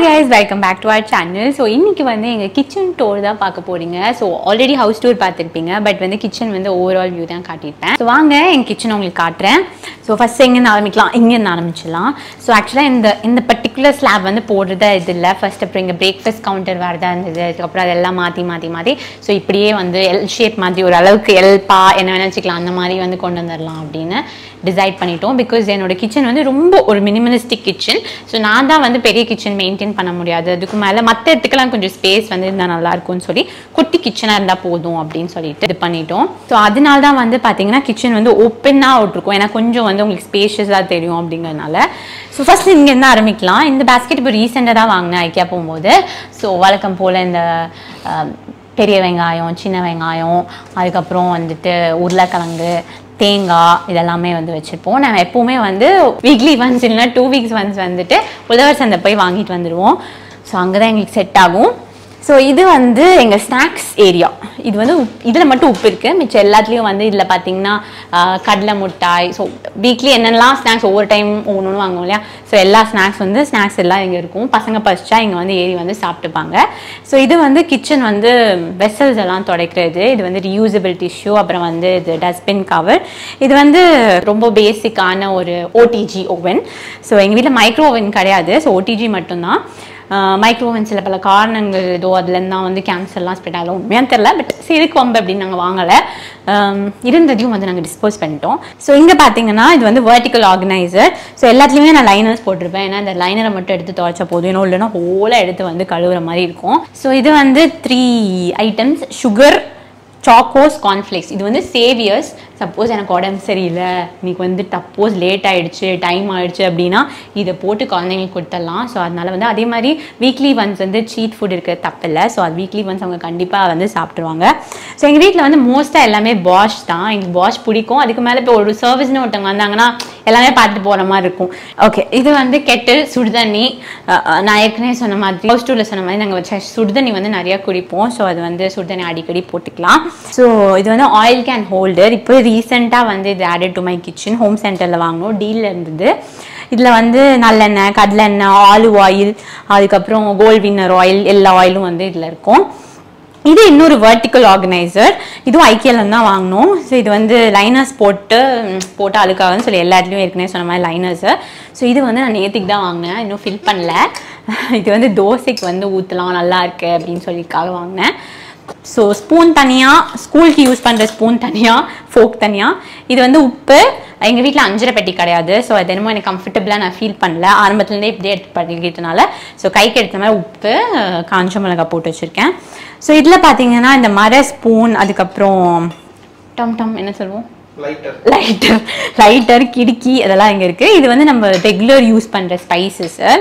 hi guys welcome back to our channel so இன்னைக்கு வந்து எங்கள் கிச்சன் டூர் தான் பார்க்க போறீங்க ஸோ ஆல்ரெடி ஹவுஸ் டூர் பார்த்துருப்பீங்க பட் வந்து கிச்சன் வந்து ஓவரால் வியூ தான் காட்டியிருப்பேன் ஸோ வாங்க எங்கள் கிச்சன் உங்களுக்கு காட்டுறேன் ஸோ ஃபஸ்ட் எங்கேருந்து ஆரம்பிக்கலாம் இங்கேருந்து ஆரம்பிச்சிடலாம் ஸோ ஆக்சுவலாக இந்த இந்த பர்டிகுலர் ஸ்லாப் வந்து போடுறதா இது இல்லை ஃபர்ஸ்ட் அப்புறம் இங்கே பிரேக்ஃபாஸ்ட் கவுண்டர் வேறு தான் இருந்தது அதுக்கப்புறம் அதெல்லாம் மாற்றி மாற்றி மாற்றி ஸோ இப்படியே வந்து எல் ஷேப் மாதிரி ஒரு அளவுக்கு எல் பா என்ன வேணா வச்சுக்கலாம் அந்த மாதிரி வந்து கொண்டு வந்துடலாம் அப்படின்னு டிசைட் பண்ணிட்டோம் பிகாஸ் என்னோட கிச்சன் வந்து ரொம்ப ஒரு மினிமலிஸ்டிக் கிச்சன் ஸோ நான் தான் வந்து பெரிய கிச்சன் மெயின்டைன் பண்ண முடியாது அதுக்கு மேலே மற்ற இடத்துக்குலாம் கொஞ்சம் ஸ்பேஸ் வந்து இருந்தால் நல்லா இருக்கும்னு சொல்லி குட்டி கிச்சனாக இருந்தால் போதும் அப்படின்னு சொல்லிட்டு இது பண்ணிட்டோம் ஸோ அதனால தான் வந்து பார்த்தீங்கன்னா கிச்சன் வந்து ஓப்பனாக விட்ருக்கும் ஏன்னா கொஞ்சம் வந்து உங்களுக்கு ஸ்பேஷியஸாக தெரியும் அப்படிங்கிறதுனால ஸோ ஃபர்ஸ்ட் இங்கேருந்து ஆரம்பிக்கலாம் இந்த பேஸ்கெட் இப்போ ரீசெண்டாக தான் வாங்கினேன் ஐக்கியா போகும்போது ஸோ வழக்கம் போல் இந்த அஹ், பெரிய வெங்காயம் சின்ன வெங்காயம் அதுக்கப்புறம் வந்துட்டு உருளைக்கிழங்கு தேங்காய் இதெல்லாமே வந்து வச்சுருப்போம் நாங்கள் எப்போவுமே வந்து வீக்லி ஒன்ஸ் இல்லைன்னா டூ வீக்ஸ் ஒன்ஸ் வந்துட்டு உழவர் சந்தை போய் வாங்கிட்டு வந்துடுவோம் ஸோ அங்கே தான் எங்களுக்கு செட் ஆகும் ஸோ இது வந்து எங்கள் ஸ்நாக்ஸ் ஏரியா இது வந்து இதில் மட்டும் உப்பு இருக்குது மிச்சம் எல்லாத்துலேயும் வந்து இதில் பார்த்தீங்கன்னா ஆஹ், கடலை மிட்டாய் ஸோ வீக்லி என்னென்னலாம் ஸ்நாக்ஸ் ஒவ்வொரு டைம் ஒவ்வொன்று வாங்குவோம் இல்லையா ஸோ எல்லா ஸ்நாக்ஸ் வந்து ஸ்நாக்ஸ் எல்லாம் இங்கே இருக்கும் பசங்க பசிச்சா இங்கே வந்து ஏறி வந்து சாப்பிட்டுப்பாங்க ஸோ இது வந்து கிச்சன் வந்து வெசல்ஸ் எல்லாம் துடைக்கிறது இது வந்து ரியூசபிள் டிஷ்யூ அப்புறம் வந்து இது டஸ்ட்பின் கவர் இது வந்து ரொம்ப பேசிக்கான ஒரு ஓடிஜி ஓவன் ஸோ எங்கள் வீட்டில் மைக்ரோ ஓவன் கிடையாது ஸோ ஓடிஜி மட்டும்தான் மைக்ரோவன் சில பல காரணங்கள் ஏதோ அதுலேருந்து தான் வந்து கேன்சர்லாம் ஸ்ப்ரெட் ஆகலாம் உண்மையாக தெரில பட் சிறுக்கு வம்பு அப்படின்னு நாங்கள் வாங்கலை ஆம், இருந்ததையும் வந்து நாங்கள் டிஸ்போஸ் பண்ணிட்டோம் ஸோ இங்கே பார்த்தீங்கன்னா இது வந்து வெர்டிக்கல் ஆர்கனைசர் ஸோ எல்லாத்துலேயுமே நான் லைனர்ஸ் போட்டிருப்பேன் ஏன்னா இந்த லைனரை மட்டும் எடுத்து துவைச்சா போதும் இன்னும் இல்லைன்னா ஹோலாக எடுத்து வந்து கழுவுற மாதிரி இருக்கும் ஸோ இது வந்து three items sugar chocos cornflakes இது வந்து சேவியர்ஸ் சப்போஸ் எனக்கு உடம்பு சரியில்லை இன்னைக்கு வந்து சப்போஸ் லேட் ஆயிடுச்சு டைம் ஆயிடுச்சு அப்படின்னா இதை போட்டு குழந்தைங்களுக்கு கொடுத்துடலாம் ஸோ அதனால வந்து அதே மாதிரி வீக்லி ஒன்ஸ் வந்து சீட் ஃபுட் இருக்க தப்பில்லை ஸோ அது வீக்லி ஒன்ஸ் அவங்க கண்டிப்பாக வந்து சாப்பிட்ருவாங்க ஸோ எங்கள் வீட்டில் வந்து மோஸ்ட்டாக எல்லாமே பாஷ் தான் எங்களுக்கு பாஷ் பிடிக்கும் அதுக்கு மேலே இப்போ ஒரு சர்வீஸ்னு ஒருத்தவங்க வந்தாங்கன்னா எல்லாமே பார்த்துட்டு போகிற மாதிரி இருக்கும் ஓகே இது வந்து கெட்டில் சுடுதண்ணி அஹ், அஹ், நான் ஏற்கனவே சொன்ன மாதிரி ஹவுஸ் டூரில் சொன்ன மாதிரி நாங்கள் வச்ச சுடுதண்ணி வந்து நிறையா குடிப்போம் ஸோ அது வந்து சுடுதண்ணி அடிக்கடி போட்டுக்கலாம் ஸோ இது வந்து ஆயில் கேன் ஹோல்டர் இப்போ ரீசெண்டாக வந்து இது added to my kitchen home சென்டரில் வாங்கினோம் டீலில் இருந்தது இதில் வந்து நல்லெண்ணெய் கடலெண்ணெய் ஆலிவ் ஆயில் அதுக்கப்புறம் கோல்ட் வின்னர் ஆயில் எல்லா ஆயிலும் வந்து இதில் இருக்கும் இது இன்னொரு வெர்டிக்கல் ஆர்கனைசர் இதுவும் ஐக்கியால தான் வாங்கினோம் ஸோ இது வந்து லைனர்ஸ் போட்டு ம், போட்டு அழுக்காகன்னு சொல்லி எல்லா இடத்துலையும் ஏற்கனவே சொன்ன மாதிரி லைனர்ஸு ஸோ இது வந்து நான் நேற்றுக்கு தான் வாங்கினேன் இன்னும் ஃபில் பண்ணல இது வந்து தோசைக்கு வந்து ஊற்றலாம் நல்லா இருக்கு அப்படின்னு சொல்லிக்காக வாங்கினேன் ஸோ ஸ்பூன் தனியாக ஸ்கூலுக்கு யூஸ் பண்ணுற ஸ்பூன் தனியாக ஃபோக் தனியாக இது வந்து உப்பு எங்கள் வீட்டில் அஞ்சரை பெட்டி கிடையாது ஸோ அது என்னமோ எனக்கு கம்ஃபர்டபுளாக நான் ஃபீல் பண்ணல ஆரம்பத்துலேருந்தே இப்படியே எடுத்து பண்ணிக்கிட்டனால ஸோ கைக்கு எடுத்த மாதிரி உப்பு அஹ், காஞ்ச மிளகாய் போட்டு வச்சுருக்கேன் ஸோ இதில் பார்த்தீங்கன்னா இந்த மர ஸ்பூன் அதுக்கப்புறம் டம் டம் என்ன சொல்லுவோம் லைட்டர் லைட்டர் லைட்டர் கிடுக்கி அதெல்லாம் இங்கே இருக்குது இது வந்து நம்ம ரெகுலர் யூஸ் பண்ணுற ஸ்பைசஸ்ஸு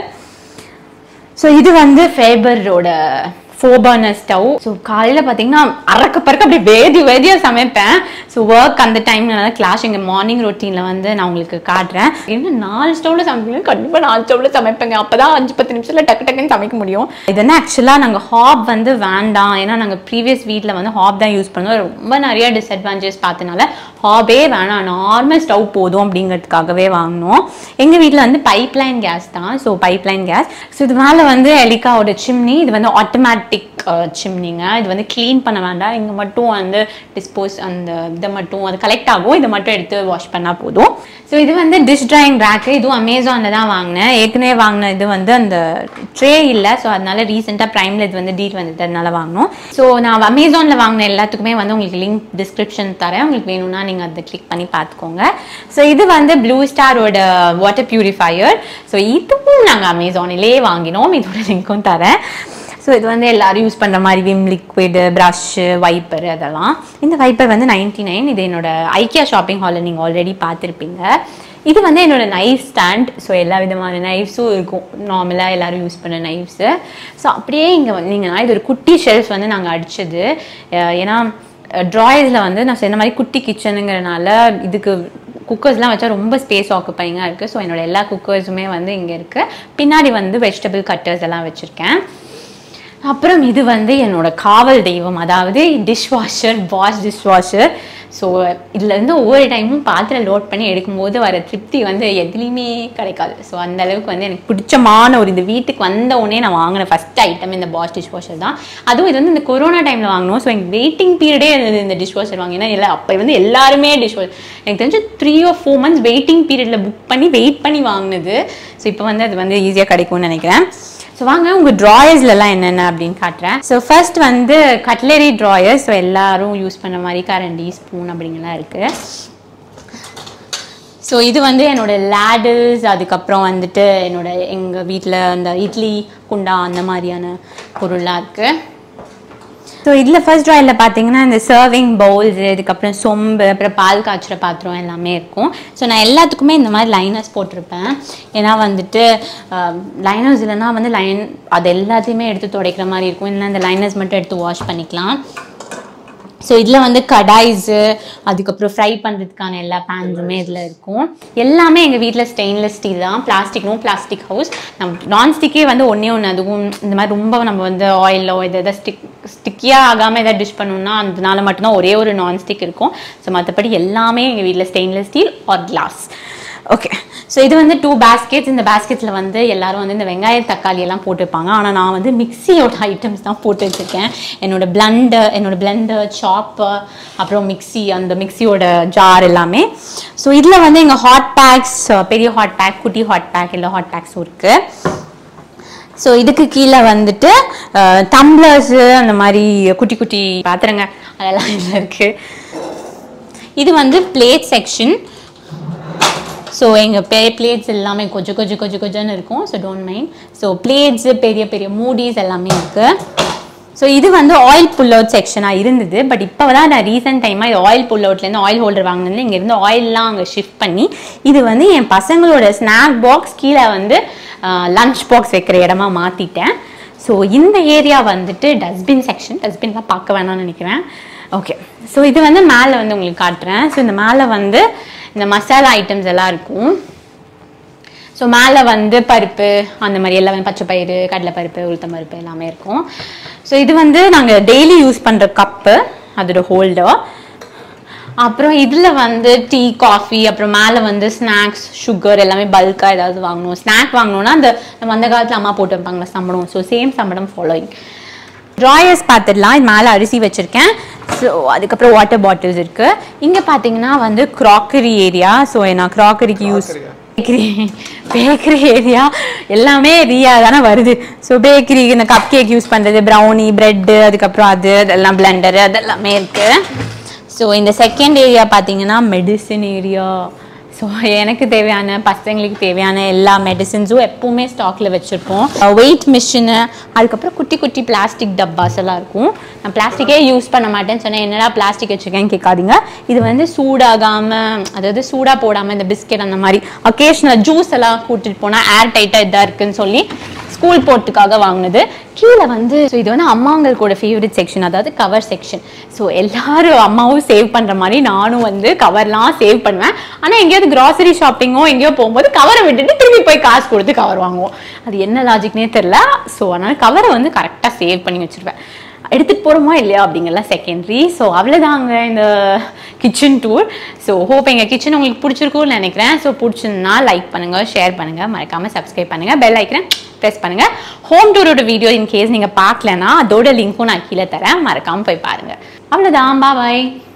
ஸோ இது வந்து ஃபேபரோட ஃபோபர்னர் ஸ்டவ் ஸோ காலையில் பார்த்தீங்கன்னா அறக்க பறக்க அப்படியே வேதி வேதியாக சமைப்பேன் ஸோ ஒர்க் அந்த டைம்ல கிளாஸ் எங்கள் மார்னிங் ரொட்டீனில் வந்து நான் உங்களுக்கு காட்டுறேன் என்ன நாலு ஸ்டவ்ல சமைப்பீங்க கண்டிப்பாக நாலு ஸ்டவ்ல சமைப்பேங்க அப்போ தான் அஞ்சு பத்து நிமிஷத்தில் டக்கு டக்குன்னு சமைக்க முடியும் இது வந்து ஆக்சுவலாக நாங்கள் ஹாப் வந்து வேண்டாம் ஏன்னா நாங்கள் ப்ரீவியஸ் வீட்டில் வந்து ஹாப் தான் யூஸ் பண்ணுவோம் ரொம்ப நிறைய டிஸ்அட்வான்டேஜ் பார்த்தனால ஹாபே வேணாம் நார்மல் ஸ்டவ் போதும் அப்படிங்கிறதுக்காகவே வாங்கினோம் எங்கள் வீட்டில் வந்து பைப்லைன் கேஸ் தான் ஸோ பைப்லைன் கேஸ் ஸோ இது மேலே வந்து எலிக்காவோட சிம்னி இது வந்து ஆட்டோமேட்டிக் சிம்னிங்க இது வந்து க்ளீன் பண்ண வேண்டாம் இங்கே மட்டும் வந்து டிஸ்போஸ் அந்த இதை மட்டும் அது கலெக்ட் ஆகும் இதை மட்டும் எடுத்து வாஷ் பண்ணால் போதும் ஸோ இது வந்து டிஷ் ட்ராயிங் ரேக்கு இதுவும் அமேசானில் தான் வாங்கினேன் ஏற்கனவே வாங்கின இது வந்து அந்த ட்ரே இல்லை ஸோ அதனால ரீசெண்டாக ப்ரைமில் இது வந்து டீல் வந்துட்டு அதனால வாங்கினோம் ஸோ நான் அமேசானில் வாங்கின எல்லாத்துக்குமே வந்து உங்களுக்கு லிங்க் டிஸ்கிரிப்ஷன் தரேன் உங்களுக்கு வேணும்னா நீங்கள் அதை கிளிக் பண்ணி பார்த்துக்கோங்க ஸோ இது வந்து ப்ளூ ஸ்டாரோட வாட்டர் பியூரிஃபையர் ஸோ இதுவும் நாங்கள் அமேசானிலே வாங்கினோம் இதோட லிங்க்கும் தரேன் ஸோ இது வந்து எல்லாரும் யூஸ் பண்ணுற மாதிரி விம் லிக்விடு ப்ரஷ்ஷு வைப்பர் அதெல்லாம் இந்த வைப்பர் வந்து நைன்டி நைன் இது என்னோட ஐக்கியா ஷாப்பிங் ஹாலில் நீங்கள் ஆல்ரெடி பார்த்துருப்பீங்க இது வந்து என்னோட நைஃப் ஸ்டாண்ட் ஸோ எல்லா விதமான நைஃப்ஸும் இருக்கும் நார்மலாக எல்லாரும் யூஸ் பண்ண நைஃப்ஸு ஸோ அப்படியே இங்கே வந்தீங்கன்னா இது ஒரு குட்டி ஷெல்ஃப் வந்து நாங்கள் அடிச்சது அஹ் ஏன்னா ட்ராயர்ஸில் வந்து நான் சொன்ன மாதிரி குட்டி கிச்சனுங்கிறனால இதுக்கு குக்கர்ஸ்லாம் வச்சா ரொம்ப ஸ்பேஸ் ஆக்குப்பைங்காக இருக்குது ஸோ என்னோட எல்லா குக்கர்ஸுமே வந்து இங்கே இருக்குது பின்னாடி வந்து வெஜிடபிள் கட்டர்ஸ் எல்லாம் வச்சுருக்கேன் அப்புறம் இது வந்து என்னோட காவல் தெய்வம் அதாவது dish washer wash dish washer so இதுல இருந்து ஒவ்வொரு டைமும் பாத்திரம் லோட் பண்ணி எடுக்கும்போது வர திருப்தி வந்து எதுலேயுமே கிடைக்காது ஸோ அந்த அளவுக்கு வந்து எனக்கு பிடிச்சமான ஒரு இந்த வீட்டுக்கு வந்த உடனே நான் வாங்கின ஃபர்ஸ்ட் ஐட்டம் இந்த பாஸ் டிஷ் வாஷர் தான் அதுவும் இது வந்து இந்த கொரோனா டைமில் வாங்கினோம் ஸோ எனக்கு வெயிட்டிங் பீரியடே இருந்தது இந்த டிஷ் வாஷர் வாங்கினா இல்லை அப்போ வந்து எல்லாருமே டிஷ் வாஷர் எனக்கு தெரிஞ்சு three or four months waiting பீரியடில் புக் பண்ணி வெயிட் பண்ணி வாங்கினது ஸோ இப்போ வந்து அது வந்து ஈஸியாக கிடைக்கும்னு நினைக்கிறேன் ஸோ வாங்க உங்கள் ட்ராயர்ஸ்லலாம் என்னென்ன அப்படின்னு காட்டுறேன் ஸோ ஃபர்ஸ்ட் வந்து கட்லரி ட்ராயர்ஸ் ஸோ எல்லாரும் யூஸ் பண்ண மாதிரி கரண்டி ஸ்பூன் அப்படிங்கலாம் இருக்குது ஸோ இது வந்து என்னோட லேடல்ஸ் அதுக்கப்புறம் வந்துட்டு என்னோட எங்கள் வீட்டில் அந்த இட்லி குண்டா அந்த மாதிரியான பொருள்லாம் இருக்குது ஸோ இதில் ஃபர்ஸ்ட் ட்ராயில் பார்த்தீங்கன்னா இந்த சர்விங் பவுல்ஸ் இதுக்கப்புறம் சொம்பு அப்புறம் பால் காய்ச்சுற பாத்திரம் எல்லாமே இருக்கும் ஸோ நான் எல்லாத்துக்குமே இந்த மாதிரி லைனர்ஸ் போட்டிருப்பேன் ஏன்னா வந்துட்டு லைனர்ஸ் இல்லைன்னா வந்து லைன் அது எல்லாத்தையுமே எடுத்து துடைக்கிற மாதிரி இருக்கும் இல்லைன்னா இந்த லைனர்ஸ் மட்டும் எடுத்து வாஷ் பண்ணிக்கலாம் ஸோ இதில் வந்து கடாய்ஸு அதுக்கப்புறம் ஃப்ரை பண்ணுறதுக்கான எல்லா பேன்ஸுமே இதில் இருக்கும் எல்லாமே எங்கள் வீட்டில் ஸ்டெயின்லெஸ் ஸ்டீல் தான் பிளாஸ்டிக் நோ பிளாஸ்டிக் ஹவுஸ் நம்ம நான்ஸ்டிக்கே வந்து ஒன்றே ஒன்று அதுவும் இந்த மாதிரி ரொம்ப நம்ம வந்து ஆயிலோ இது எதாவது ஸ்டிக் ஸ்டிக்கியாக ஆகாமல் எதாவது டிஷ் பண்ணணும்னா அதனால மட்டும்தான் ஒரே ஒரு நான்ஸ்டிக் இருக்கும் ஸோ மற்றபடி எல்லாமே எங்கள் வீட்டில் stainless steel or glass okay so இது வந்து டூ பேஸ்கெட்ஸ் இந்த பேஸ்கெட்ஸில் வந்து எல்லாரும் வந்து இந்த வெங்காய தக்காளி எல்லாம் போட்டிருப்பாங்க ஆனால் நான் வந்து மிக்சியோட ஐட்டம்ஸ் தான் போட்டு வச்சுருக்கேன் என்னோட பிளண்டர் என்னோட பிளண்டர் சாப்பர் அப்புறம் மிக்ஸி அந்த மிக்ஸியோட ஜார் எல்லாமே ஸோ இதில் வந்து எங்கள் ஹாட் பேக்ஸ் பெரிய ஹாட் பேக் குட்டி ஹாட் பேக் இல்லை ஹாட் பேக்ஸும் இருக்குது ஸோ இதுக்கு கீழே வந்துட்டு டம்ளர்ஸு அந்த மாதிரி குட்டி குட்டி பாத்திரங்க அதெல்லாம் இதில் இருக்குது இது வந்து பிளேட் செக்ஷன் ஸோ எங்கள் பே பிளேட்ஸ் எல்லாமே கொஞ்சம் கொஞ்சம் கொஞ்சம் கொஞ்சம்னு இருக்கும் so don't mind so plates பெரிய பெரிய மூடிஸ் எல்லாமே இருக்குது ஸோ இது வந்து ஆயில் புல் அவுட் செக்ஷனாக இருந்தது பட் இப்போ தான் நான் ரீசெண்ட் டைமாக இது ஆயில் புல் அவுட்லேருந்து ஆயில் ஹோல்டர் வாங்கினது இங்கேருந்து ஆயிலெலாம் அங்கே ஷிஃப்ட் பண்ணி இது வந்து என் பசங்களோட ஸ்நாக் பாக்ஸ் கீழே வந்து லஞ்ச் பாக்ஸ் வைக்கிற இடமா மாற்றிட்டேன் ஸோ இந்த ஏரியா வந்துட்டு டஸ்ட்பின் செக்ஷன் டஸ்ட்பின்லாம் பார்க்க வேணாம்னு நினைக்கிறேன் ஓகே ஸோ இது வந்து மேலே வந்து உங்களுக்கு காட்டுறேன் ஸோ இந்த மேலே வந்து இந்த மசாலா ஐட்டம்ஸ் எல்லாம் இருக்கும் ஸோ மேலே வந்து பருப்பு அந்த மாதிரி எல்லாமே பச்சை பயிறு கடலைப்பருப்பு உளுத்தம் பருப்பு எல்லாமே இருக்கும் ஸோ இது வந்து நாங்கள் டெய்லி யூஸ் பண்ணுற கப்பு அதோட ஹோல்டர் அப்புறம் இதில் வந்து டீ காஃபி அப்புறம் மேலே வந்து ஸ்நாக்ஸ் சுகர் எல்லாமே பல்காக ஏதாவது வாங்கணும் ஸ்நாக் வாங்கணும்னா அந்த நம்ம அந்த காலத்தில் அம்மா போட்டு வைப்பாங்களா சம்பளம் ஸோ சேம் சம்பளம் ஃபாலோயிங் ட்ராயர்ஸ் பார்த்துடலாம் இது மேலே அரிசி வச்சுருக்கேன் ஸோ அதுக்கப்புறம் வாட்டர் பாட்டில்ஸ் இருக்குது இங்கே பார்த்தீங்கன்னா வந்து க்ராக்கரி ஏரியா ஸோ நான் க்ராக்கரிக்கு யூஸ் பேக்கரி பேக்கரி ஏரியா எல்லாமே ரியா தானே வருது ஸோ பேக்கரி இந்த கப் கேக் யூஸ் பண்ணுறது ப்ரௌனி ப்ரெட்டு அதுக்கப்புறம் அது அதெல்லாம் பிளெண்டரு அதெல்லாமே இருக்குது ஸோ இந்த செகண்ட் ஏரியா பார்த்தீங்கன்னா மெடிசின் ஏரியா ஸோ எனக்கு தேவையான பசங்களுக்கு தேவையான எல்லா மெடிசின்ஸும் எப்பவுமே ஸ்டாக்ல வச்சுருப்போம் வெயிட் மிஷினு அதுக்கப்புறம் குட்டி குட்டி பிளாஸ்டிக் டப்பாஸ் எல்லாம் இருக்கும் நான் பிளாஸ்டிக்கே யூஸ் பண்ண மாட்டேன்னு சொன்னேன் என்னடா பிளாஸ்டிக் வச்சுருக்கேன்னு கேட்காதீங்க இது வந்து சூடாகாமல் அதாவது சூடாக போடாமல் இந்த பிஸ்கெட் அந்த மாதிரி அக்கேஷனல் ஜூஸ் எல்லாம் கூட்டிட்டு போனால் ஏர் டைட்டாக இதாக இருக்குன்னு சொல்லி ஸ்கூல் போர்ட்டுக்காக வாங்கினது கீழே வந்து ஸோ இது வந்து அம்மாங்களுக்கோட ஃபேவரட் செக்ஷன் அதாவது கவர் செக்ஷன் ஸோ எல்லாரும் அம்மாவும் சேவ் பண்ணுற மாதிரி நானும் வந்து கவர்லாம் சேவ் பண்ணுவேன் ஆனால் எங்கேயாவது கிராசரி ஷாப்பிங்கோ எங்கேயோ போகும்போது கவரை விட்டுட்டு திரும்பி போய் காசு கொடுத்து கவர் வாங்குவோம் அது என்ன லாஜிக்னே தெரில ஸோ அதனால் கவரை வந்து கரெக்டாக சேவ் பண்ணி வச்சுருவேன் எடுத்துகிட்டு போகிறோமா இல்லையா அப்படிங்கலாம் செகண்டரி ஸோ அவ்வளோதாங்க இந்த கிச்சன் டூர் ஸோ ஹோப் எங்கள் கிச்சன் உங்களுக்கு பிடிச்சிருக்கும்னு நினைக்கிறேன் ஸோ பிடிச்சிருந்தா லைக் பண்ணுங்கள் ஷேர் பண்ணுங்கள் மறக்காமல் சப்ஸ்கிரைப் பண்ணுங்கள் பெல் ஐக்கனை ப்ரெஸ் பண்ணுங்கள் ஹோம் டூரோட வீடியோ இன் கேஸ் நீங்கள் பார்க்கலனா அதோட லிங்க்கும் நான் கீழே தரேன் மறக்காமல் போய் பாருங்கள் அவ்வளோதான் பாய்